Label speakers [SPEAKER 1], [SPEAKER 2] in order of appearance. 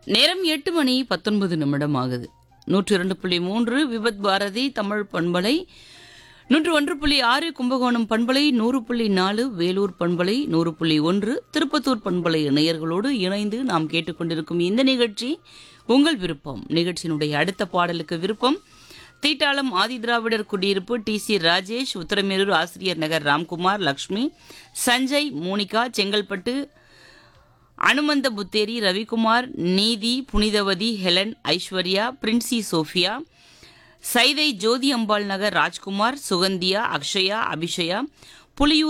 [SPEAKER 1] நேரம் எட்டு மணி பத்தொன்பது நிமிடம் ஆகுது நூற்றி இரண்டு புள்ளி மூன்று விபத் பாரதி தமிழ் பண்பலை நூற்று ஒன்று புள்ளி ஆறு கும்பகோணம் பண்பலை நூறு புள்ளி நாலு வேலூர் பண்பலை நூறு புள்ளி ஒன்று திருப்பத்தூர் பண்பலை நேயர்களோடு இணைந்து நாம் கேட்டுக்கொண்டிருக்கும் இந்த நிகழ்ச்சி உங்கள் விருப்பம் நிகழ்ச்சியினுடைய அடுத்த பாடலுக்கு விருப்பம் தீட்டாளம் ஆதிதிராவிடர் குடியிருப்பு D C Rajesh Uthiramerur Asiriyar Nagar Ramkumar Lakshmi Sanjay Monica Chengalpattu Anumantha Putheri Ravikumar Neethi Punithavathi Helen Aishwarya Princy Sophia Saidai Jothi Ambal Nagar Rajkumar Suganthiya Akshaya Abishaya Puliyur